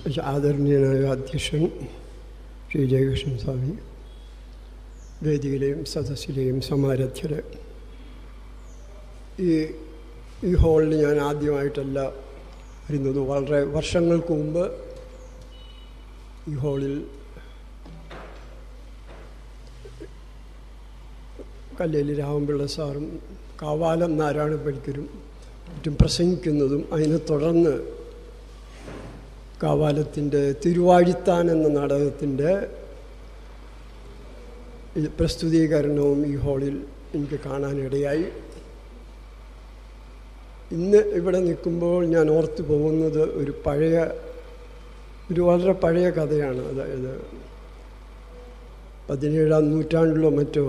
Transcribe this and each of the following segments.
ആദരണീയനായ അധ്യക്ഷൻ ശ്രീ ജയകൃഷ്ണൻ സ്വാമി വേദിയിലെയും സദസ്സിലെയും സമാരാധ്യര് ഈ ഈ ഹാളിൽ ഞാൻ ആദ്യമായിട്ടല്ല വരുന്നത് വളരെ വർഷങ്ങൾക്ക് മുമ്പ് ഈ ഹാളിൽ കല്ലേലി രാമപിള്ള സാറും കാവാലം നാരായണ പണിക്കരും മറ്റും പ്രസംഗിക്കുന്നതും അതിനെ തുടർന്ന് കാവാലത്തിൻ്റെ തിരുവാഴിത്താൻ എന്ന നാടകത്തിൻ്റെ പ്രസ്തുതീകരണവും ഈ ഹാളിൽ എനിക്ക് കാണാനിടയായി ഇന്ന് ഇവിടെ നിൽക്കുമ്പോൾ ഞാൻ ഓർത്തു പോകുന്നത് ഒരു പഴയ ഒരു വളരെ പഴയ കഥയാണ് അതായത് പതിനേഴാം നൂറ്റാണ്ടിലോ മറ്റോ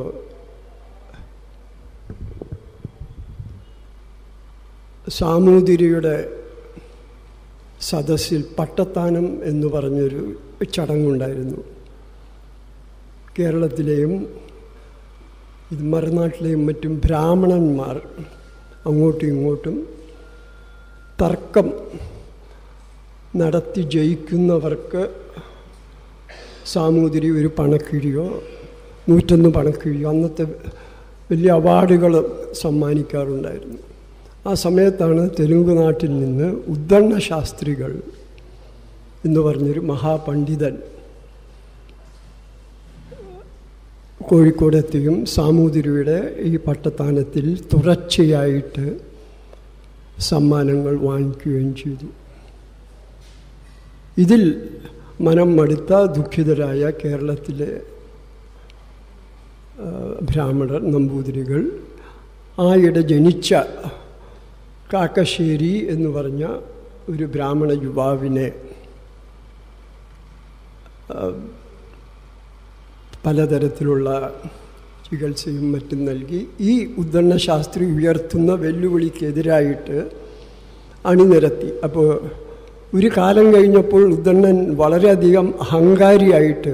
സാമൂതിരിയുടെ സദസ്സിൽ പട്ടത്താനം എന്ന് പറഞ്ഞൊരു ചടങ്ങുണ്ടായിരുന്നു കേരളത്തിലെയും ഇത് മറുനാട്ടിലെയും മറ്റും ബ്രാഹ്മണന്മാർ അങ്ങോട്ടും ഇങ്ങോട്ടും തർക്കം നടത്തി ജയിക്കുന്നവർക്ക് സാമൂതിരി ഒരു പണക്കിഴിയോ നൂറ്റൊന്ന് പണക്കിഴിയോ അന്നത്തെ വലിയ അവാർഡുകൾ സമ്മാനിക്കാറുണ്ടായിരുന്നു ആ സമയത്താണ് തെലുങ്ക് നാട്ടിൽ നിന്ന് ഉദ്ദണ്ണ ശാസ്ത്രികൾ എന്ന് പറഞ്ഞൊരു മഹാപണ്ഡിതൻ കോഴിക്കോടെത്തുകയും സാമൂതിരിയുടെ ഈ പട്ടത്താനത്തിൽ തുടർച്ചയായിട്ട് സമ്മാനങ്ങൾ വാങ്ങിക്കുകയും ചെയ്തു ഇതിൽ മനം മടുത്ത ദുഃഖിതരായ കേരളത്തിലെ ബ്രാഹ്മണർ നമ്പൂതിരികൾ ആയിടെ ജനിച്ച കാക്കശ്ശേരി എന്ന് പറഞ്ഞ ഒരു ബ്രാഹ്മണ യുവാവിനെ പലതരത്തിലുള്ള ചികിത്സയും മറ്റും നൽകി ഈ ഉദ്ദണ്ണ ശാസ്ത്രി ഉയർത്തുന്ന വെല്ലുവിളിക്കെതിരായിട്ട് അണിനിരത്തി അപ്പോൾ ഒരു കാലം കഴിഞ്ഞപ്പോൾ ഉദ്ദണ്ണൻ വളരെയധികം അഹങ്കാരിയായിട്ട്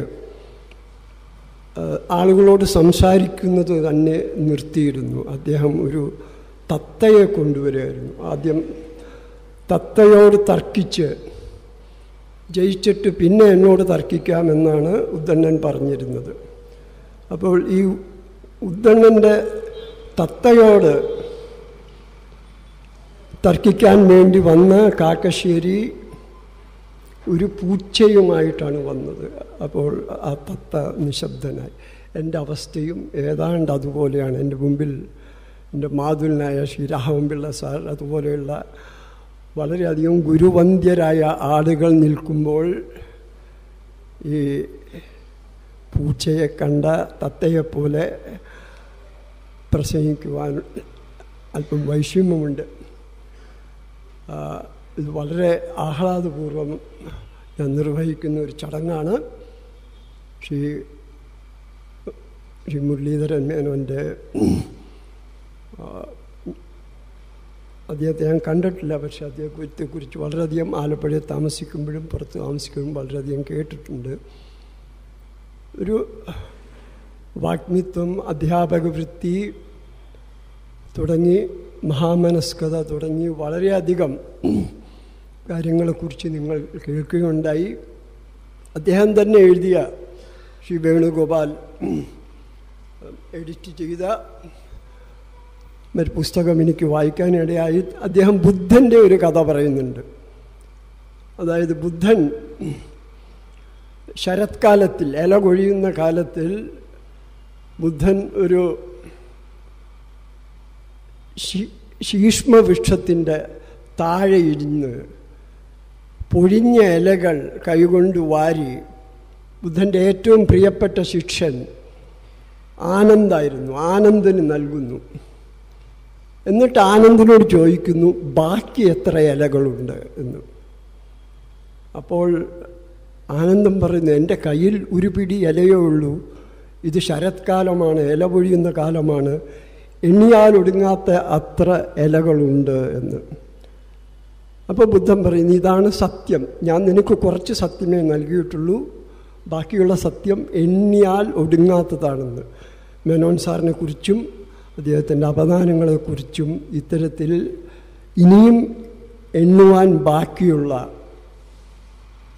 ആളുകളോട് സംസാരിക്കുന്നത് തന്നെ നിർത്തിയിരുന്നു അദ്ദേഹം ഒരു തത്തയെ കൊണ്ടുവരുമായിരുന്നു ആദ്യം തത്തയോട് തർക്കിച്ച് ജയിച്ചിട്ട് പിന്നെ എന്നോട് തർക്കിക്കാമെന്നാണ് ഉദ്ദണ്ണൻ പറഞ്ഞിരുന്നത് അപ്പോൾ ഈ ഉദ്ദണ്ണൻ്റെ തത്തയോട് തർക്കിക്കാൻ വേണ്ടി വന്ന കാക്കശ്ശേരി ഒരു പൂച്ചയുമായിട്ടാണ് വന്നത് അപ്പോൾ ആ തത്ത നിശബ്ദനായി എൻ്റെ അവസ്ഥയും ഏതാണ്ട് അതുപോലെയാണ് എൻ്റെ മുമ്പിൽ എൻ്റെ മാതുലനായ ശ്രീ രാഘവൻപിള്ള സാർ അതുപോലെയുള്ള വളരെയധികം ഗുരുവന്ധ്യരായ ആളുകൾ നിൽക്കുമ്പോൾ ഈ പൂച്ചയെ കണ്ട തത്തയെപ്പോലെ പ്രസംഗിക്കുവാൻ അല്പം വൈഷമ്യമുണ്ട് ഇത് വളരെ ആഹ്ലാദപൂർവം ഞാൻ നിർവഹിക്കുന്ന ഒരു ചടങ്ങാണ് ശ്രീ ശ്രീ മുരളീധരൻ മേനോൻ്റെ അദ്ദേഹത്തെ ഞാൻ കണ്ടിട്ടില്ല പക്ഷേ അദ്ദേഹത്തെക്കുറിച്ച് വളരെയധികം ആലപ്പുഴയിൽ താമസിക്കുമ്പോഴും പുറത്ത് താമസിക്കുമ്പോഴും വളരെയധികം കേട്ടിട്ടുണ്ട് ഒരു വാഗ്മിത്വം അധ്യാപക വൃത്തി തുടങ്ങി മഹാമനസ്കത തുടങ്ങി വളരെയധികം കാര്യങ്ങളെക്കുറിച്ച് നിങ്ങൾ കേൾക്കുകയുണ്ടായി അദ്ദേഹം തന്നെ എഴുതിയ ശ്രീ വേണുഗോപാൽ എഡിറ്റ് ചെയ്ത ഒരു പുസ്തകം എനിക്ക് വായിക്കാനിടയായി അദ്ദേഹം ബുദ്ധൻ്റെ ഒരു കഥ പറയുന്നുണ്ട് അതായത് ബുദ്ധൻ ശരത്കാലത്തിൽ ഇല കൊഴിയുന്ന കാലത്തിൽ ബുദ്ധൻ ഒരു ശീഷ്മവൃക്ഷത്തിൻ്റെ താഴെ ഇരുന്ന് പൊഴിഞ്ഞ ഇലകൾ കൈകൊണ്ട് വാരി ബുദ്ധൻ്റെ ഏറ്റവും പ്രിയപ്പെട്ട ശിക്ഷൻ ആനന്ദായിരുന്നു ആനന്ദന് നൽകുന്നു എന്നിട്ട് ആനന്ദിനോട് ചോദിക്കുന്നു ബാക്കി എത്ര ഇലകളുണ്ട് എന്ന് അപ്പോൾ ആനന്ദം പറയുന്നു എൻ്റെ കയ്യിൽ ഒരു പിടി ഇലയേ ഉള്ളൂ ഇത് ശരത്കാലമാണ് ഇല പൊഴിയുന്ന കാലമാണ് എണ്ണിയാൽ ഒടുങ്ങാത്ത അത്ര ഇലകളുണ്ട് എന്ന് അപ്പോൾ ബുദ്ധൻ പറയുന്നു ഇതാണ് സത്യം ഞാൻ നിനക്ക് കുറച്ച് സത്യമേ നൽകിയിട്ടുള്ളൂ ബാക്കിയുള്ള സത്യം എണ്ണിയാൽ ഒടുങ്ങാത്തതാണെന്ന് മേനോൻ സാറിനെ കുറിച്ചും അദ്ദേഹത്തിൻ്റെ അപദാനങ്ങളെക്കുറിച്ചും ഇത്തരത്തിൽ ഇനിയും എണ്ണുവാൻ ബാക്കിയുള്ള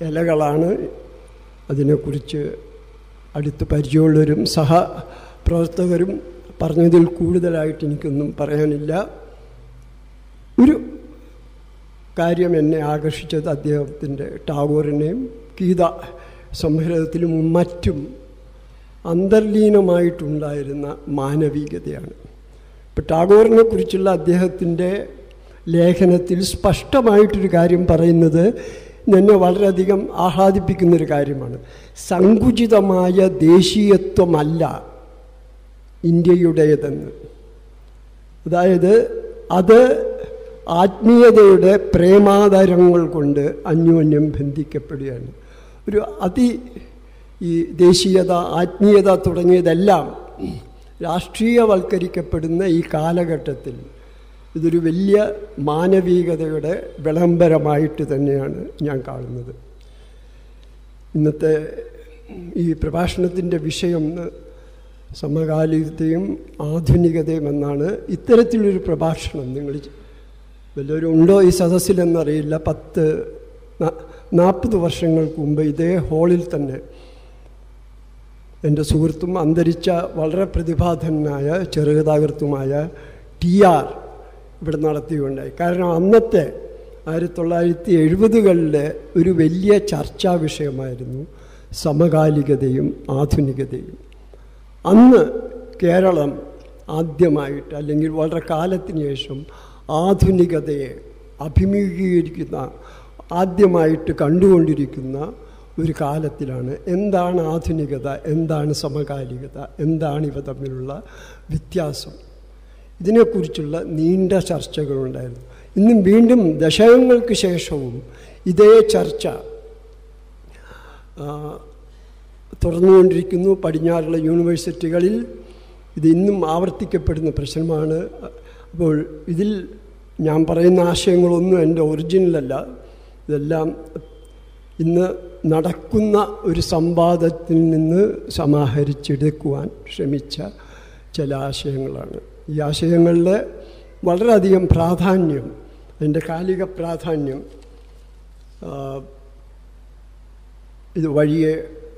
ഇലകളാണ് അതിനെക്കുറിച്ച് അടുത്ത് പരിചയമുള്ളവരും സഹപ്രവർത്തകരും പറഞ്ഞതിൽ കൂടുതലായിട്ട് എനിക്കൊന്നും പറയാനില്ല ഒരു കാര്യം എന്നെ ആകർഷിച്ചത് അദ്ദേഹത്തിൻ്റെ ടാഗോറിനെയും ഗീത സംഗ്രഹത്തിലും മറ്റും അന്തർലീനമായിട്ടുണ്ടായിരുന്ന മാനവികതയാണ് ഇപ്പം ടാഗോറിനെ കുറിച്ചുള്ള അദ്ദേഹത്തിൻ്റെ ലേഖനത്തിൽ സ്പഷ്ടമായിട്ടൊരു കാര്യം പറയുന്നത് എന്നെ വളരെയധികം ആഹ്ലാദിപ്പിക്കുന്നൊരു കാര്യമാണ് സങ്കുചിതമായ ദേശീയത്വമല്ല ഇന്ത്യയുടേതെന്ന് അതായത് അത് ആത്മീയതയുടെ പ്രേമാതരങ്ങൾ കൊണ്ട് അന്യോന്യം ബന്ധിക്കപ്പെടുകയാണ് ഒരു അതി ഈ ദേശീയത ആത്മീയത തുടങ്ങിയതെല്ലാം രാഷ്ട്രീയവൽക്കരിക്കപ്പെടുന്ന ഈ കാലഘട്ടത്തിൽ ഇതൊരു വലിയ മാനവികതയുടെ വിളംബരമായിട്ട് തന്നെയാണ് ഞാൻ കാണുന്നത് ഇന്നത്തെ ഈ പ്രഭാഷണത്തിൻ്റെ വിഷയം സമകാലികതയും ആധുനികതയും എന്നാണ് ഇത്തരത്തിലൊരു പ്രഭാഷണം നിങ്ങൾ വല്ലവരും ഉണ്ടോ ഈ സദസ്സിലെന്നറിയില്ല പത്ത് നാൽപ്പത് വർഷങ്ങൾക്ക് മുമ്പ് ഇതേ ഹാളിൽ തന്നെ എൻ്റെ സുഹൃത്തും അന്തരിച്ച വളരെ പ്രതിഭാധനായ ചെറുകഥാകൃത്തുമായ ടി ആർ ഇവിടെ നടത്തിയുണ്ടായി കാരണം അന്നത്തെ ആയിരത്തി തൊള്ളായിരത്തി എഴുപതുകളിലെ ഒരു വലിയ ചർച്ചാ വിഷയമായിരുന്നു സമകാലികതയും ആധുനികതയും അന്ന് കേരളം ആദ്യമായിട്ട് അല്ലെങ്കിൽ വളരെ കാലത്തിന് ശേഷം ആധുനികതയെ അഭിമുഖീകരിക്കുന്ന ആദ്യമായിട്ട് കണ്ടുകൊണ്ടിരിക്കുന്ന ഒരു കാലത്തിലാണ് എന്താണ് ആധുനികത എന്താണ് സമകാലികത എന്താണ് ഇവ തമ്മിലുള്ള വ്യത്യാസം ഇതിനെക്കുറിച്ചുള്ള നീണ്ട ചർച്ചകളുണ്ടായിരുന്നു ഇന്നും വീണ്ടും ദശകങ്ങൾക്ക് ശേഷവും ഇതേ ചർച്ച തുറന്നുകൊണ്ടിരിക്കുന്നു പടിഞ്ഞാറുള്ള യൂണിവേഴ്സിറ്റികളിൽ ഇത് ഇന്നും ആവർത്തിക്കപ്പെടുന്ന പ്രശ്നമാണ് അപ്പോൾ ഇതിൽ ഞാൻ പറയുന്ന ആശയങ്ങളൊന്നും എൻ്റെ ഒറിജിനലല്ല ഇതെല്ലാം ഇന്ന് നടക്കുന്ന ഒരു സംവാദത്തിൽ നിന്ന് സമാഹരിച്ചെടുക്കുവാൻ ശ്രമിച്ച ചില ആശയങ്ങളാണ് ഈ ആശയങ്ങളുടെ വളരെയധികം പ്രാധാന്യം അതിൻ്റെ കാലിക പ്രാധാന്യം ഇത് വഴിയെ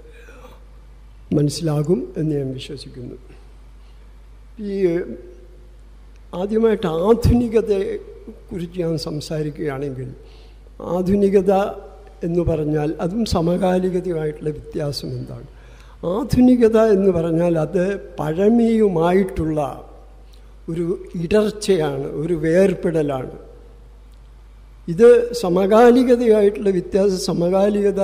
മനസ്സിലാകും എന്ന് ഞാൻ വിശ്വസിക്കുന്നു ഈ ആദ്യമായിട്ട് ആധുനികതയെ കുറിച്ച് ഞാൻ സംസാരിക്കുകയാണെങ്കിൽ ആധുനികത എന്ന് പറഞ്ഞാൽ അതും സമകാലികതയുമായിട്ടുള്ള വ്യത്യാസം എന്താണ് ആധുനികത എന്ന് പറഞ്ഞാൽ അത് പഴമയുമായിട്ടുള്ള ഒരു ഇടർച്ചയാണ് ഒരു വേർപെടലാണ് ഇത് സമകാലികതയായിട്ടുള്ള വ്യത്യാസം സമകാലികത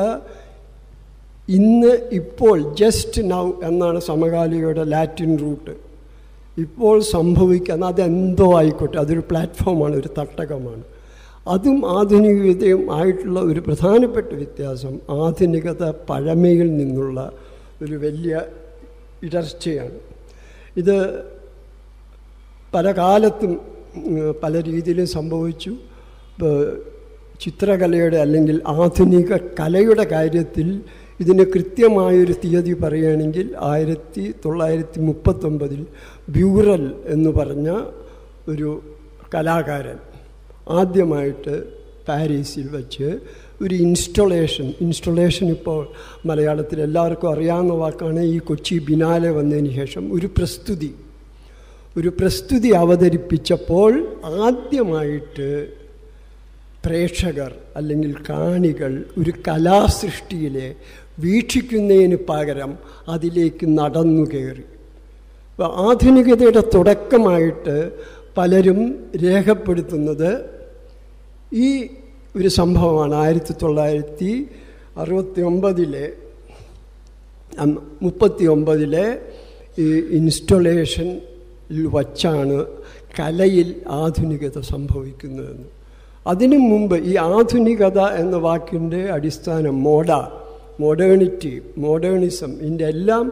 ഇന്ന് ഇപ്പോൾ ജസ്റ്റ് നൗ എന്നാണ് സമകാലികയുടെ ലാറ്റിൻ റൂട്ട് ഇപ്പോൾ സംഭവിക്കുന്ന അതെന്തോ ആയിക്കോട്ടെ അതൊരു പ്ലാറ്റ്ഫോമാണ് ഒരു തട്ടകമാണ് അതും ആധുനികതയും ആയിട്ടുള്ള ഒരു പ്രധാനപ്പെട്ട വ്യത്യാസം ആധുനികത പഴമയിൽ നിന്നുള്ള ഒരു വലിയ ഇടർച്ചയാണ് ഇത് പല കാലത്തും പല രീതിയിലും സംഭവിച്ചു ചിത്രകലയുടെ അല്ലെങ്കിൽ ആധുനിക കലയുടെ കാര്യത്തിൽ ഇതിന് കൃത്യമായൊരു തീയതി പറയുകയാണെങ്കിൽ ആയിരത്തി തൊള്ളായിരത്തി മുപ്പത്തൊമ്പതിൽ ബ്യൂറൽ എന്ന് പറഞ്ഞ ഒരു കലാകാരൻ ആദ്യമായിട്ട് പാരീസിൽ വെച്ച് ഒരു ഇൻസ്റ്റലേഷൻ ഇൻസ്റ്റലേഷൻ ഇപ്പോൾ മലയാളത്തിൽ എല്ലാവർക്കും അറിയാവുന്ന വാക്കാണ് ഈ കൊച്ചി ബിനാലെ വന്നതിന് ശേഷം ഒരു പ്രസ്തുതി ഒരു പ്രസ്തുതി അവതരിപ്പിച്ചപ്പോൾ ആദ്യമായിട്ട് പ്രേക്ഷകർ അല്ലെങ്കിൽ കാണികൾ ഒരു കലാസൃഷ്ടിയിലെ വീക്ഷിക്കുന്നതിന് പകരം അതിലേക്ക് നടന്നു കയറി അപ്പോൾ ആധുനികതയുടെ തുടക്കമായിട്ട് പലരും രേഖപ്പെടുത്തുന്നത് ഈ ഒരു സംഭവമാണ് ആയിരത്തി തൊള്ളായിരത്തി അറുപത്തി ഒമ്പതിലെ മുപ്പത്തി ഒമ്പതിലെ ഈ ഇൻസ്റ്റലേഷനിൽ വച്ചാണ് കലയിൽ ആധുനികത സംഭവിക്കുന്നതെന്ന് അതിനു മുമ്പ് ഈ ആധുനികത എന്ന വാക്കിൻ്റെ അടിസ്ഥാനം മോഡ മോഡേണിറ്റി മോഡേണിസം ഇതിൻ്റെ എല്ലാം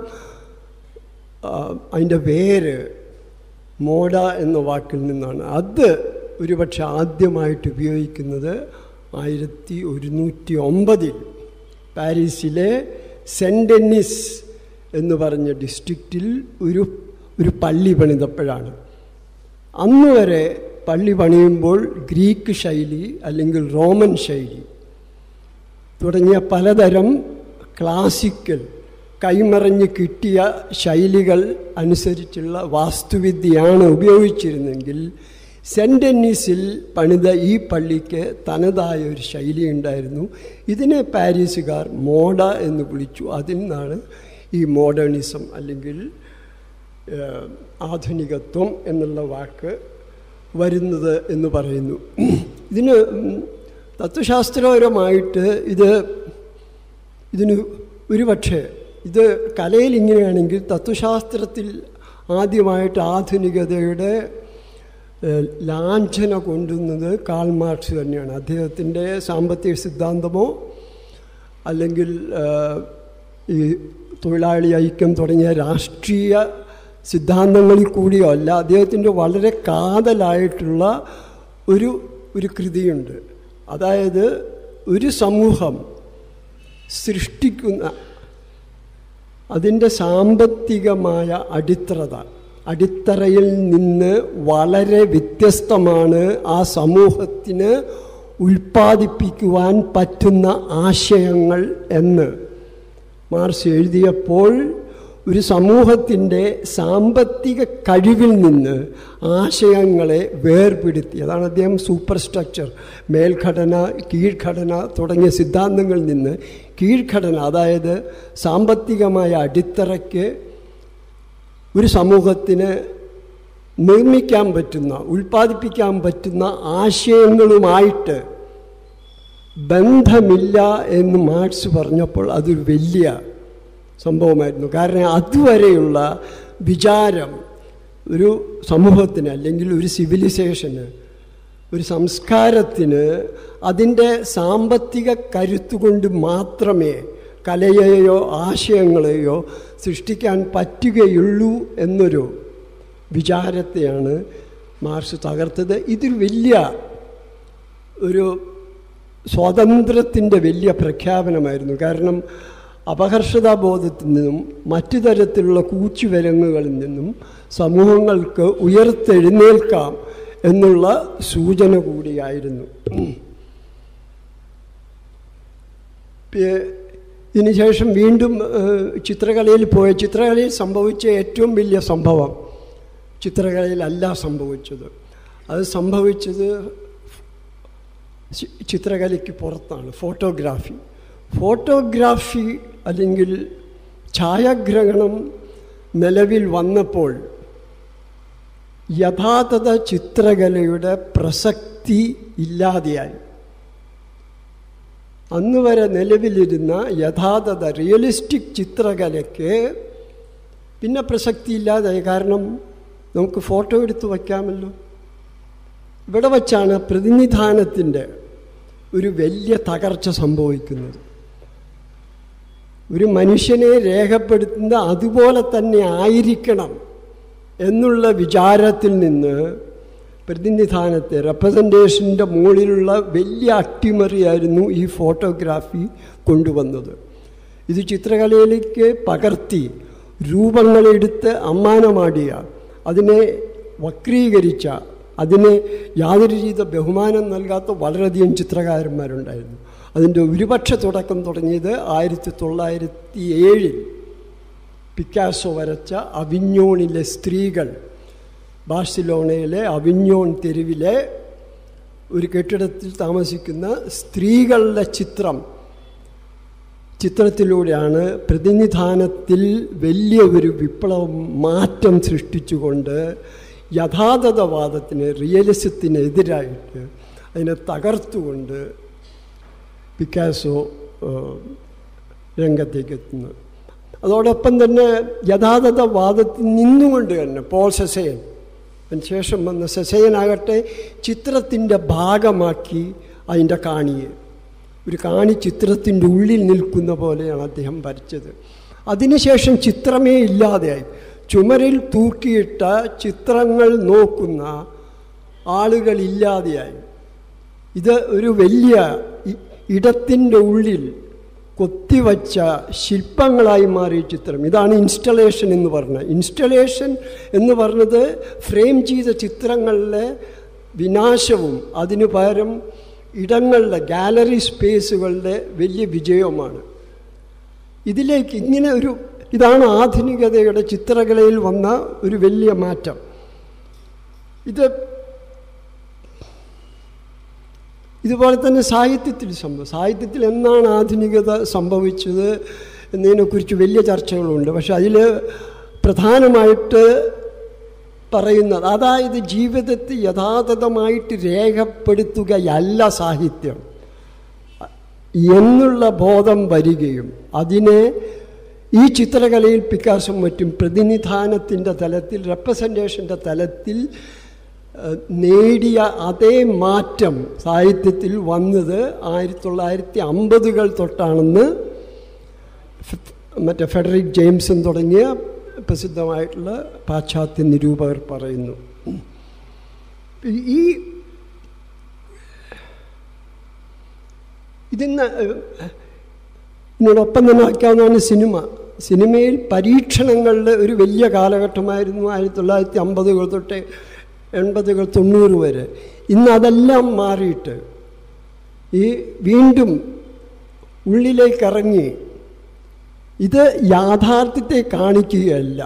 അതിൻ്റെ വേര് മോഡ എന്ന വാക്കിൽ നിന്നാണ് അത് ഒരുപക്ഷെ ആദ്യമായിട്ട് ഉപയോഗിക്കുന്നത് ആയിരത്തി ഒരുന്നൂറ്റി ഒമ്പതിൽ പാരീസിലെ സെൻറ്റ് ഡെന്നിസ് എന്ന് പറഞ്ഞ ഡിസ്ട്രിക്റ്റിൽ ഒരു ഒരു പള്ളി പണിതപ്പോഴാണ് അന്ന് വരെ പള്ളി പണിയുമ്പോൾ ഗ്രീക്ക് ശൈലി അല്ലെങ്കിൽ റോമൻ ശൈലി തുടങ്ങിയ പലതരം ക്ലാസിക്കൽ കൈമറിഞ്ഞ് കിട്ടിയ ശൈലികൾ അനുസരിച്ചുള്ള വാസ്തുവിദ്യയാണ് ഉപയോഗിച്ചിരുന്നെങ്കിൽ സെൻറ്റ് ഡെന്നീസിൽ പണിത ഈ പള്ളിക്ക് തനതായ ഒരു ശൈലി ഉണ്ടായിരുന്നു ഇതിനെ പാരീസുകാർ മോഡ എന്ന് വിളിച്ചു അതിൽ നിന്നാണ് ഈ മോഡേണിസം അല്ലെങ്കിൽ ഏഹ്, ആധുനികത്വം എന്നുള്ള വാക്ക് വരുന്നത് എന്ന് പറയുന്നു ഇതിന് ഉം, തത്വശാസ്ത്രപരമായിട്ട് ഇത് ഇതിന് ഒരുപക്ഷെ ഇത് കലയിൽ ഇങ്ങനെയാണെങ്കിൽ തത്വശാസ്ത്രത്തിൽ ആദ്യമായിട്ട് ആധുനികതയുടെ ഏഹ്, ലാഞ്ചന കൊണ്ടുവന്നത് കാൾ മാർക്സ് തന്നെയാണ് അദ്ദേഹത്തിൻ്റെ സാമ്പത്തിക സിദ്ധാന്തമോ അല്ലെങ്കിൽ ഏഹ്, ഈ തൊഴിലാളി ഐക്യം തുടങ്ങിയ രാഷ്ട്രീയ സിദ്ധാന്തങ്ങളിൽ കൂടിയോ അല്ല അദ്ദേഹത്തിൻ്റെ വളരെ കാതലായിട്ടുള്ള ഒരു ഒരു കൃതിയുണ്ട് അതായത് ഒരു സമൂഹം സൃഷ്ടിക്കുന്ന അതിൻ്റെ സാമ്പത്തികമായ അടിത്തറത അടിത്തറയിൽ നിന്ന് വളരെ വ്യത്യസ്തമാണ് ആ സമൂഹത്തിന് ഉൽപ്പാദിപ്പിക്കുവാൻ പറ്റുന്ന ആശയങ്ങൾ എന്ന് മാർസ് എഴുതിയപ്പോൾ ഒരു സമൂഹത്തിൻ്റെ സാമ്പത്തിക കഴിവിൽ നിന്ന് ആശയങ്ങളെ വേർപെടുത്തി അതാണ് അദ്ദേഹം സൂപ്പർ സ്ട്രക്ചർ മേൽഘടന കീഴ്ഘടന തുടങ്ങിയ സിദ്ധാന്തങ്ങളിൽ നിന്ന് കീഴ്ഘടന അതായത് സാമ്പത്തികമായ അടിത്തറയ്ക്ക് ഒരു സമൂഹത്തിന് നിർമ്മിക്കാൻ പറ്റുന്ന ഉൽപ്പാദിപ്പിക്കാൻ പറ്റുന്ന ആശയങ്ങളുമായിട്ട് ബന്ധമില്ല എന്ന് മാർക്സ് പറഞ്ഞപ്പോൾ അതൊരു വലിയ സംഭവമായിരുന്നു കാരണം അതുവരെയുള്ള വിചാരം ഒരു സമൂഹത്തിന് അല്ലെങ്കിൽ ഒരു സിവിലൈസേഷന് ഒരു സംസ്കാരത്തിന് അതിൻ്റെ സാമ്പത്തിക കരുത്തുകൊണ്ട് മാത്രമേ കലയെയോ ആശയങ്ങളെയോ സൃഷ്ടിക്കാൻ പറ്റുകയുള്ളൂ എന്നൊരു വിചാരത്തെയാണ് മാർക്സ് തകർത്തത് ഇതിൽ വലിയ ഒരു സ്വാതന്ത്ര്യത്തിൻ്റെ വലിയ പ്രഖ്യാപനമായിരുന്നു കാരണം അപകർഷതാബോധത്തിൽ നിന്നും മറ്റു തരത്തിലുള്ള കൂച്ചുവിലങ്ങുകളിൽ നിന്നും സമൂഹങ്ങൾക്ക് ഉയർത്തെഴുന്നേൽക്കാം എന്നുള്ള സൂചന കൂടിയായിരുന്നു പി- ഇതിനുശേഷം വീണ്ടും ഏഹ്, ചിത്രകലയിൽ പോയ ചിത്രകലയിൽ സംഭവിച്ച ഏറ്റവും വലിയ സംഭവം ചിത്രകലയിലല്ല സംഭവിച്ചത് അത് സംഭവിച്ചത് ചി- ചിത്രകലയ്ക്ക് പുറത്താണ് ഫോട്ടോഗ്രാഫി ഫോട്ടോഗ്രാഫി അല്ലെങ്കിൽ ഛായാഗ്രഹണം നിലവിൽ വന്നപ്പോൾ യഥാർത്ഥ ചിത്രകലയുടെ പ്രസക്തി ഇല്ലാതെയായി അന്ന് വരെ നിലവിലിരുന്ന യഥാർത്ഥ റിയലിസ്റ്റിക് ചിത്രകലയ്ക്ക് പിന്നെ പ്രസക്തി ഇല്ലാതായി കാരണം നമുക്ക് ഫോട്ടോ എടുത്ത് വയ്ക്കാമല്ലോ ഇവിടെ വച്ചാണ് പ്രതിനിധാനത്തിൻ്റെ ഒരു വലിയ തകർച്ച സംഭവിക്കുന്നത് ഒരു മനുഷ്യനെ രേഖപ്പെടുത്തുന്നത് അതുപോലെ തന്നെ ആയിരിക്കണം എന്നുള്ള വിചാരത്തിൽ നിന്ന് പ്രതിനിധാനത്തെ റെപ്രസെൻറ്റേഷൻ്റെ മുകളിലുള്ള വലിയ അട്ടിമറിയായിരുന്നു ഈ ഫോട്ടോഗ്രാഫി കൊണ്ടുവന്നത് ഇത് ചിത്രകലയിലേക്ക് പകർത്തി രൂപങ്ങളെടുത്ത് അമ്മാനമാടിയ അതിനെ വക്രീകരിച്ച അതിന് യാതൊരു രീതി ബഹുമാനം നൽകാത്ത വളരെയധികം ചിത്രകാരന്മാരുണ്ടായിരുന്നു അതിൻ്റെ ഒരുപക്ഷ തുടക്കം തുടങ്ങിയത് ആയിരത്തി തൊള്ളായിരത്തി ഏഴിൽ പിക്കാസോ വരച്ച അവിഞ്ഞോണിലെ സ്ത്രീകൾ ബാഴ്സിലോണയിലെ അവിഞ്ഞോൺ തെരുവിലെ ഒരു കെട്ടിടത്തിൽ താമസിക്കുന്ന സ്ത്രീകളുടെ ചിത്രം ചിത്രത്തിലൂടെയാണ് പ്രതിനിധാനത്തിൽ വലിയ ഒരു വിപ്ലവം മാറ്റം സൃഷ്ടിച്ചുകൊണ്ട് യഥാർത്ഥവാദത്തിന് റിയലിസത്തിനെതിരായിട്ട് അതിനെ തകർത്തുകൊണ്ട് പിക്കാസോ ഏഹ്, രംഗത്തേക്ക് എത്തുന്നത് അതോടൊപ്പം തന്നെ യഥാർത്ഥവാദത്തിൽ നിന്നുകൊണ്ട് തന്നെ പോൾ സെസയൻ അതിന് ശേഷം വന്ന സെസയനാകട്ടെ ചിത്രത്തിൻ്റെ ഭാഗമാക്കി അതിൻ്റെ കാണിയെ ഒരു കാണി ചിത്രത്തിൻ്റെ ഉള്ളിൽ നിൽക്കുന്ന പോലെയാണ് അദ്ദേഹം വരച്ചത് അതിനുശേഷം ചിത്രമേ ഇല്ലാതെയായി ചുമരിൽ തൂക്കിയിട്ട ചിത്രങ്ങൾ നോക്കുന്ന ആളുകളില്ലാതെയായി ഇത് ഒരു വലിയ ഇ- ഇടത്തിൻ്റെ ഉള്ളിൽ കൊത്തിവച്ച ശില്പങ്ങളായി മാറിയ ചിത്രം ഇതാണ് ഇൻസ്റ്റലേഷൻ എന്ന് പറഞ്ഞത് ഇൻസ്റ്റലേഷൻ എന്ന് പറഞ്ഞത് ഫ്രെയിം ചെയ്ത ചിത്രങ്ങളിലെ വിനാശവും അതിനു പകരം ഇടങ്ങളുടെ ഗാലറി സ്പേസുകളുടെ വലിയ വിജയമാണ് ഇതിലേക്ക് ഇങ്ങനെ ഒരു ഇതാണ് ആധുനികതയുടെ ചിത്രകലയിൽ വന്ന ഒരു വലിയ മാറ്റം ഇത് ഇതുപോലെ തന്നെ സാഹിത്യത്തിൽ സംഭവം സാഹിത്യത്തിൽ എന്നാണ് ആധുനികത സംഭവിച്ചത് എന്നതിനെക്കുറിച്ച് വലിയ ചർച്ചകളുണ്ട് പക്ഷെ അതിൽ പ്രധാനമായിട്ട് പറയുന്നത് അതായത് ജീവിതത്തെ യഥാതഥമായിട്ട് രേഖപ്പെടുത്തുകയല്ല സാഹിത്യം എന്നുള്ള ബോധം വരികയും അതിനെ ഈ ചിത്രകലയിൽ പിക്കാസും മറ്റും പ്രതിനിധാനത്തിൻ്റെ തലത്തിൽ റെപ്രസെൻറ്റേഷൻ്റെ തലത്തിൽ നേടിയ അതേ മാറ്റം സാഹിത്യത്തിൽ വന്നത് ആയിരത്തി തൊള്ളായിരത്തി അമ്പതുകൾ തൊട്ടാണെന്ന് മറ്റേ ഫെഡറിക് ജെയിംസൺ തുടങ്ങിയ പ്രസിദ്ധമായിട്ടുള്ള പാശ്ചാത്യ നിരൂപകർ പറയുന്നു ഈ ഇതിന്ന് ഇതിനോടൊപ്പം തന്നെ വയ്ക്കാവുന്നതാണ് സിനിമ സിനിമയിൽ പരീക്ഷണങ്ങളുടെ ഒരു വലിയ കാലഘട്ടമായിരുന്നു ആയിരത്തി തൊള്ളായിരത്തി അമ്പതുകൾ തൊട്ട് എൺപതുകൾ തൊണ്ണൂറ് വരെ ഇന്ന് അതെല്ലാം മാറിയിട്ട് ഈ വീണ്ടും ഉള്ളിലേക്കിറങ്ങി ഇത് യാഥാർത്ഥ്യത്തെ കാണിക്കുകയല്ല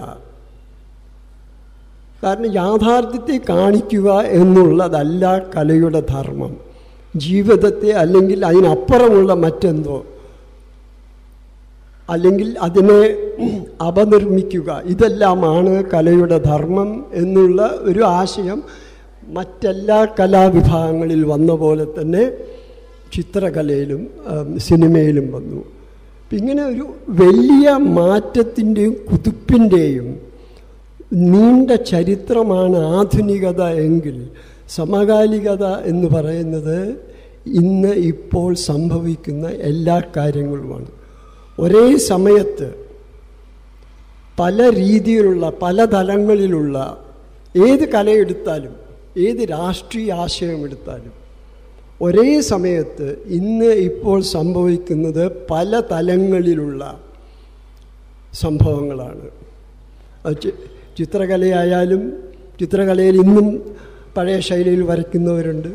കാരണം യാഥാർത്ഥ്യത്തെ കാണിക്കുക എന്നുള്ളതല്ല കലയുടെ ധർമ്മം ജീവിതത്തെ അല്ലെങ്കിൽ അതിനപ്പുറമുള്ള മറ്റെന്തോ അല്ലെങ്കിൽ അതിനെ അപനിർമ്മിക്കുക ഇതെല്ലാമാണ് കലയുടെ ധർമ്മം എന്നുള്ള ഒരു ആശയം മറ്റെല്ലാ കലാവിഭാഗങ്ങളിൽ വന്ന പോലെ തന്നെ ചിത്രകലയിലും സിനിമയിലും വന്നു ഇങ്ങനെ ഒരു വലിയ മാറ്റത്തിൻ്റെയും കുതിപ്പിൻ്റെയും നീണ്ട ചരിത്രമാണ് ആധുനികത എങ്കിൽ സമകാലികത എന്ന് പറയുന്നത് ഇന്ന് ഇപ്പോൾ സംഭവിക്കുന്ന എല്ലാ കാര്യങ്ങളുമാണ് ഒരേ സമയത്ത് പല രീതിയിലുള്ള പല തലങ്ങളിലുള്ള ഏത് കലയെടുത്താലും ഏത് രാഷ്ട്രീയ ആശയം എടുത്താലും ഒരേ സമയത്ത് ഇന്ന് ഇപ്പോൾ സംഭവിക്കുന്നത് പല തലങ്ങളിലുള്ള സംഭവങ്ങളാണ് ചിത്രകലയായാലും ചിത്രകലയിൽ ഇന്നും പഴയ ശൈലിയിൽ വരയ്ക്കുന്നവരുണ്ട്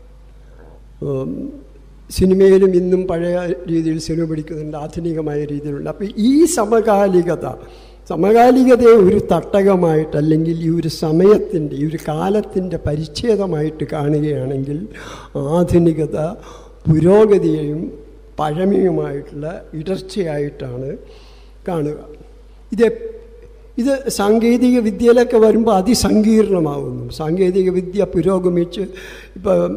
സിനിമയിലും ഇന്നും പഴയ രീതിയിൽ സിനിമ പിടിക്കുന്നുണ്ട് ആധുനികമായ രീതിയിലുണ്ട് അപ്പോൾ ഈ സമകാലികത സമകാലികതയെ ഒരു തട്ടകമായിട്ട് അല്ലെങ്കിൽ ഈ ഒരു സമയത്തിൻ്റെ ഈ ഒരു കാലത്തിൻ്റെ പരിച്ഛേദമായിട്ട് കാണുകയാണെങ്കിൽ ആധുനികത പുരോഗതിയെയും പഴമയുമായിട്ടുള്ള ഇടർച്ചയായിട്ടാണ് കാണുക ഇത് ഇത് സാങ്കേതിക വിദ്യയിലൊക്കെ വരുമ്പോൾ അതിസങ്കീർണമാകുന്നു സാങ്കേതിക വിദ്യ പുരോഗമിച്ച് ഇപ്പം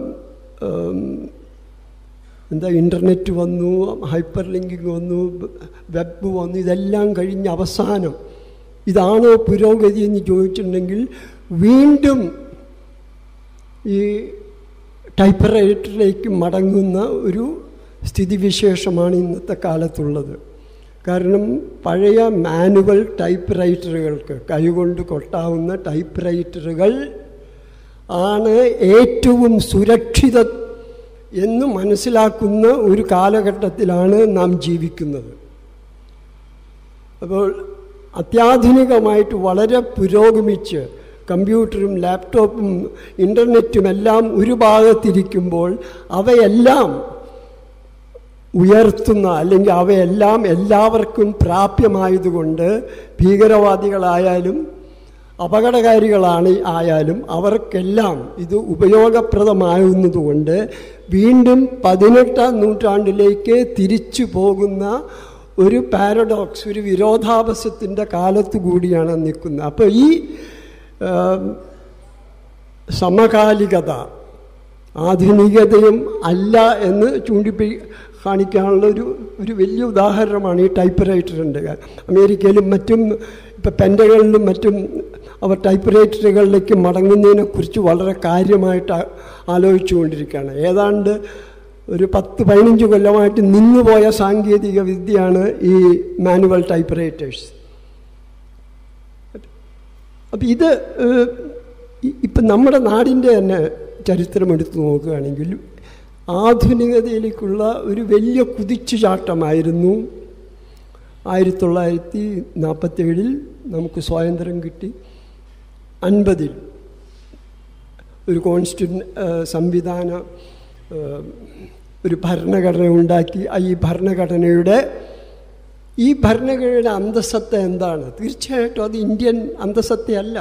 എന്താ ഇൻ്റർനെറ്റ് വന്നു ഹൈപ്പർ ലിങ്കിങ് വന്നു വെബ് വന്നു ഇതെല്ലാം കഴിഞ്ഞ് അവസാനം ഇതാണോ പുരോഗതി എന്ന് ചോദിച്ചിട്ടുണ്ടെങ്കിൽ വീണ്ടും ഈ ടൈപ്പ് റൈറ്ററിലേക്ക് മടങ്ങുന്ന ഒരു സ്ഥിതിവിശേഷമാണ് ഇന്നത്തെ കാലത്തുള്ളത് കാരണം പഴയ മാനുവൽ ടൈപ്പ് റൈറ്ററുകൾക്ക് കൈകൊണ്ട് കൊട്ടാവുന്ന ടൈപ്പ് റൈറ്ററുകൾ ആണ് ഏറ്റവും സുരക്ഷിത എന്ന് മനസ്സിലാക്കുന്ന ഒരു കാലഘട്ടത്തിലാണ് നാം ജീവിക്കുന്നത് അപ്പോൾ അത്യാധുനികമായിട്ട് വളരെ പുരോഗമിച്ച് കമ്പ്യൂട്ടറും ലാപ്ടോപ്പും ഇൻ്റർനെറ്റും എല്ലാം ഒരു ഭാഗത്തിരിക്കുമ്പോൾ അവയെല്ലാം ഉയർത്തുന്ന അല്ലെങ്കിൽ അവയെല്ലാം എല്ലാവർക്കും പ്രാപ്യമായതുകൊണ്ട് ഭീകരവാദികളായാലും അപകടകാരികളാണ് ആയാലും അവർക്കെല്ലാം ഇത് ഉപയോഗപ്രദമാകുന്നതുകൊണ്ട് വീണ്ടും പതിനെട്ടാം നൂറ്റാണ്ടിലേക്ക് തിരിച്ചു പോകുന്ന ഒരു പാരഡോക്സ് ഒരു വിരോധാഭാസത്തിൻ്റെ കാലത്ത് കൂടിയാണ് നിൽക്കുന്നത് അപ്പോൾ ഈ സമകാലികത ആധുനികതയും അല്ല എന്ന് ചൂണ്ടിപ്പി കാണിക്കാനുള്ള ഒരു ഒരു വലിയ ഉദാഹരണമാണ് ഈ ടൈപ്പ് റൈറ്ററിൻ്റെ അമേരിക്കയിലും മറ്റും ഇപ്പം പെൻഡകളിലും മറ്റും അവർ ടൈപ്പ് റൈറ്ററുകളിലേക്ക് മടങ്ങുന്നതിനെക്കുറിച്ച് വളരെ കാര്യമായിട്ട് ആലോചിച്ചു കൊണ്ടിരിക്കുകയാണ് ഏതാണ്ട് ഒരു പത്ത് പതിനഞ്ച് കൊല്ലമായിട്ട് നിന്നുപോയ സാങ്കേതിക വിദ്യയാണ് ഈ മാനുവൽ ടൈപ്പ് റൈറ്റേഴ്സ് അപ്പം ഇത് ഇപ്പം നമ്മുടെ നാടിൻ്റെ തന്നെ ചരിത്രം എടുത്തു നോക്കുകയാണെങ്കിൽ ആധുനികതയിലേക്കുള്ള ഒരു വലിയ കുതിച്ചുചാട്ടമായിരുന്നു ആയിരത്തി തൊള്ളായിരത്തി നാൽപ്പത്തേഴിൽ നമുക്ക് സ്വാതന്ത്ര്യം കിട്ടി അൻപതിൽ ഒരു കോൺസ്റ്റിറ്റ്യൂ സംവിധാന ഏഹ്, ഒരു ഭരണഘടന ഉണ്ടാക്കി ആ ഈ ഭരണഘടനയുടെ ഈ ഭരണഘടനയുടെ അന്തസത്ത എന്താണ് തീർച്ചയായിട്ടും അത് ഇന്ത്യൻ അന്തസത്തയല്ല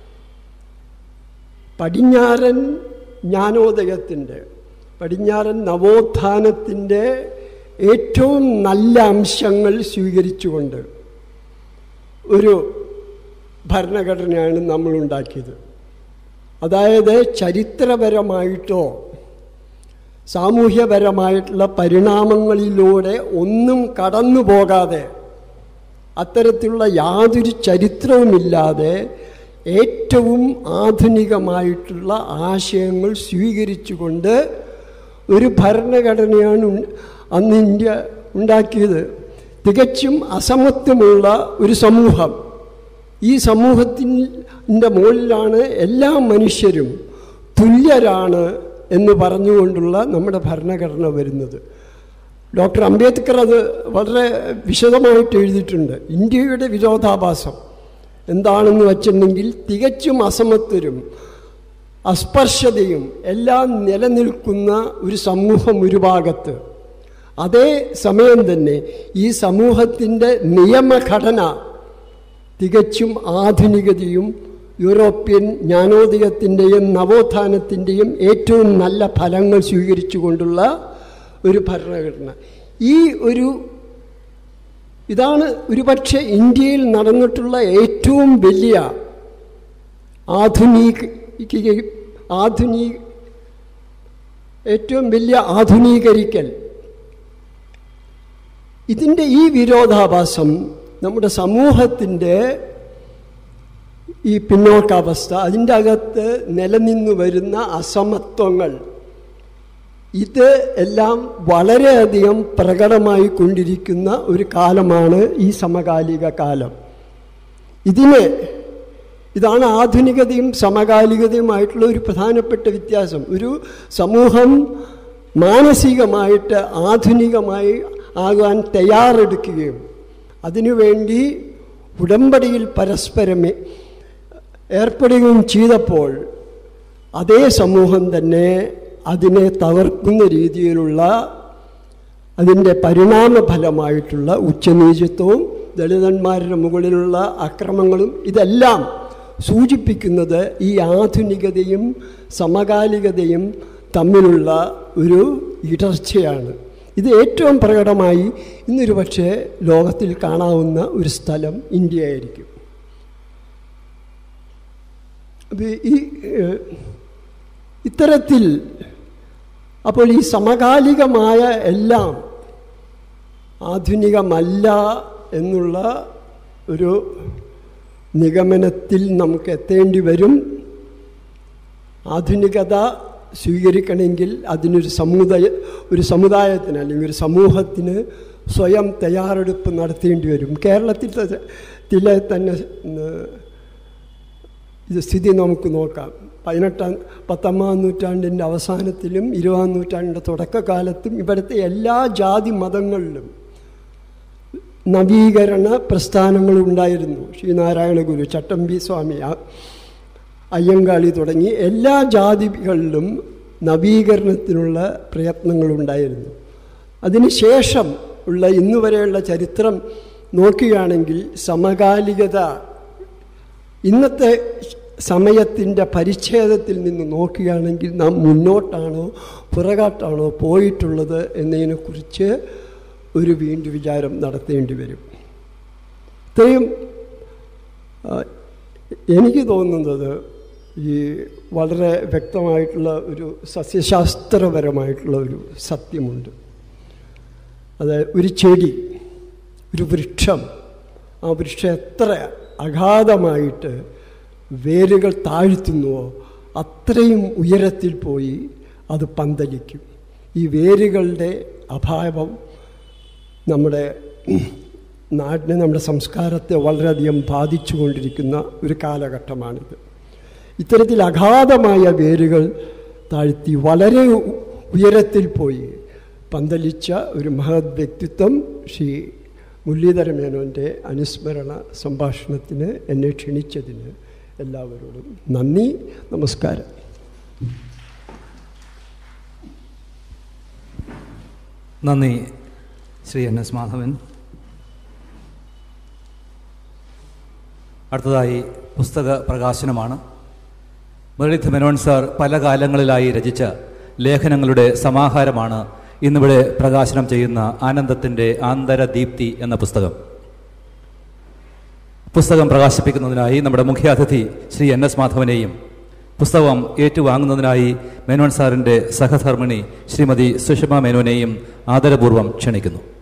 പടിഞ്ഞാറൻ ജ്ഞാനോദയത്തിൻ്റെ പടിഞ്ഞാറൻ നവോത്ഥാനത്തിൻ്റെ ഏറ്റവും നല്ല അംശങ്ങൾ സ്വീകരിച്ചുകൊണ്ട് ഒരു ഭരണഘടനയാണ് നമ്മൾ ഉണ്ടാക്കിയത് അതായത് ചരിത്രപരമായിട്ടോ സാമൂഹ്യപരമായിട്ടുള്ള പരിണാമങ്ങളിലൂടെ ഒന്നും കടന്നു പോകാതെ അത്തരത്തിലുള്ള യാതൊരു ചരിത്രവുമില്ലാതെ ഏറ്റവും ആധുനികമായിട്ടുള്ള ആശയങ്ങൾ സ്വീകരിച്ചുകൊണ്ട് ഒരു ഭരണഘടനയാണ് ഉൺ- അന്ന് ഇന്ത്യ ഉണ്ടാക്കിയത് തികച്ചും അസമത്വമുള്ള ഒരു സമൂഹം ഈ സമൂഹത്തിൻ്റെ മുകളിലാണ് എല്ലാ മനുഷ്യരും തുല്യരാണ് എന്ന് പറഞ്ഞുകൊണ്ടുള്ള നമ്മുടെ ഭരണഘടന വരുന്നത് ഡോക്ടർ അംബേദ്കർ അത് വളരെ വിശദമായിട്ട് എഴുതിയിട്ടുണ്ട് ഇന്ത്യയുടെ വിരോധാഭാസം എന്താണെന്ന് വച്ചിട്ടുണ്ടെങ്കിൽ തികച്ചും അസമത്വരും അസ്പർശതയും എല്ലാം നിലനിൽക്കുന്ന ഒരു സമൂഹം ഒരു ഭാഗത്ത് അതേ സമയം തന്നെ ഈ സമൂഹത്തിൻ്റെ നിയമഘടന തികച്ചും ആധുനികതയും യൂറോപ്യൻ ജ്ഞാനോദയത്തിൻ്റെയും നവോത്ഥാനത്തിൻ്റെയും ഏറ്റവും നല്ല ഫലങ്ങൾ സ്വീകരിച്ചുകൊണ്ടുള്ള ഒരു ഭരണഘടന ഈ ഒരു ഇതാണ് ഒരുപക്ഷെ ഇന്ത്യയിൽ നടന്നിട്ടുള്ള ഏറ്റവും വലിയ ആധുനിക ആധുനിക ഏറ്റവും വലിയ ആധുനീകരിക്കൽ ഇതിൻ്റെ ഈ വിരോധാഭാസം നമ്മുടെ സമൂഹത്തിൻ്റെ ഈ പിന്നോക്കാവസ്ഥ അതിൻ്റെ അകത്ത് നിലനിന്നു വരുന്ന അസമത്വങ്ങൾ ഇത് എല്ലാം വളരെയധികം പ്രകടമായി കൊണ്ടിരിക്കുന്ന ഒരു കാലമാണ് ഈ സമകാലിക കാലം ഇതിന് ഇതാണ് ആധുനികതയും സമകാലികതയുമായിട്ടുള്ള ഒരു പ്രധാനപ്പെട്ട വ്യത്യാസം ഒരു സമൂഹം മാനസികമായിട്ട് ആധുനികമായി ആകാൻ തയ്യാറെടുക്കുകയും അതിനുവേണ്ടി ഉടമ്പടിയിൽ പരസ്പരം ഏർപ്പെടുകയും ചെയ്തപ്പോൾ അതേ സമൂഹം തന്നെ അതിനെ തകർക്കുന്ന രീതിയിലുള്ള അതിൻ്റെ പരിണാമഫലമായിട്ടുള്ള ഉച്ചനീചത്വവും ദളിതന്മാരുടെ മുകളിലുള്ള അക്രമങ്ങളും ഇതെല്ലാം സൂചിപ്പിക്കുന്നത് ഈ ആധുനികതയും സമകാലികതയും തമ്മിലുള്ള ഒരു ഇടർച്ചയാണ് ഇത് ഏറ്റവും പ്രകടമായി ഇന്നൊരു പക്ഷേ ലോകത്തിൽ കാണാവുന്ന ഒരു സ്ഥലം ഇന്ത്യയായിരിക്കും അപ്പോൾ ഈ ഏഹ്, ഇത്തരത്തിൽ അപ്പോൾ ഈ സമകാലികമായ എല്ലാം ആധുനികമല്ല എന്നുള്ള ഒരു നിഗമനത്തിൽ നമുക്ക് എത്തേണ്ടി വരും ആധുനികത സ്വീകരിക്കണമെങ്കിൽ അതിനൊരു സമുദായ ഒരു സമുദായത്തിന് അല്ലെങ്കിൽ ഒരു സമൂഹത്തിന് സ്വയം തയ്യാറെടുപ്പ് നടത്തേണ്ടി വരും കേരളത്തിൽ ത- ത്തിലെ തന്നെ ഉം, ഇത് സ്ഥിതി നമുക്ക് നോക്കാം പതിനെട്ടാം പത്തൊമ്പതാം നൂറ്റാണ്ടിൻ്റെ അവസാനത്തിലും ഇരുപതാം നൂറ്റാണ്ടിൻ്റെ തുടക്കകാലത്തും ഇവിടുത്തെ എല്ലാ ജാതി മതങ്ങളിലും നവീകരണ പ്രസ്ഥാനങ്ങളുണ്ടായിരുന്നു ശ്രീനാരായണ ഗുരു ചട്ടമ്പി സ്വാമി ആ- അയ്യങ്കാളി തുടങ്ങി എല്ലാ ജാതികളിലും നവീകരണത്തിനുള്ള പ്രയത്നങ്ങളുണ്ടായിരുന്നു അതിനുശേഷം ഉള്ള ഇന്നുവരെയുള്ള ചരിത്രം നോക്കുകയാണെങ്കിൽ സമകാലികത ഇന്നത്തെ സമയത്തിൻ്റെ പരിച്ഛേദത്തിൽ നിന്ന് നോക്കുകയാണെങ്കിൽ നാം മുന്നോട്ടാണോ പുറകാട്ടാണോ പോയിട്ടുള്ളത് എന്നതിനെക്കുറിച്ച് ഒരു വീണ്ടും വിചാരം നടത്തേണ്ടി വരും ഇത്രയും ആ, എനിക്ക് തോന്നുന്നത് ഈ വളരെ വ്യക്തമായിട്ടുള്ള ഒരു സസ്യശാസ്ത്രപരമായിട്ടുള്ള ഒരു സത്യമുണ്ട് അത് ഒരു ചെടി ഒരു വൃക്ഷം ആ വൃക്ഷം എത്ര അഗാധമായിട്ട് വേരുകൾ താഴ്ത്തുന്നുവോ അത്രയും ഉയരത്തിൽ പോയി അത് പന്തലിക്കും ഈ വേരുകളുടെ അഭാവം നമ്മുടെ നാടിനെ നമ്മുടെ സംസ്കാരത്തെ വളരെയധികം ബാധിച്ചു കൊണ്ടിരിക്കുന്ന ഒരു കാലഘട്ടമാണിത് ഇത്തരത്തിൽ അഗാധമായ വേരുകൾ താഴ്ത്തി വളരെ ഉ- ഉയരത്തിൽ പോയി പന്തലിച്ച ഒരു മഹത് വ്യക്തിത്വം ശ്രീ മുരളീധര മേനോൻ്റെ അനുസ്മരണ സംഭാഷണത്തിന് എന്നെ ക്ഷണിച്ചതിന് എല്ലാവരോടും നന്ദി നമസ്കാരം നന്ദി ശ്രീ എൻ എസ് മാധവൻ അടുത്തതായി പുസ്തക പ്രകാശനമാണ് മുരളീധ മേനോൻ സാർ പല കാലങ്ങളിലായി രചിച്ച ലേഖനങ്ങളുടെ സമാഹാരമാണ് ഇന്നിവിടെ പ്രകാശനം ചെയ്യുന്ന ആനന്ദത്തിൻ്റെ ആന്തരദീപ്തി എന്ന പുസ്തകം പുസ്തകം പ്രകാശിപ്പിക്കുന്നതിനായി നമ്മുടെ മുഖ്യാതിഥി ശ്രീ എൻ എസ് മാധവനെയും പുസ്തകം ഏറ്റുവാങ്ങുന്നതിനായി മേനോൻ സാറിൻ്റെ സഹധർമ്മിണി ശ്രീമതി സുഷമ മേനോനെയും ആദരപൂർവ്വം ക്ഷണിക്കുന്നു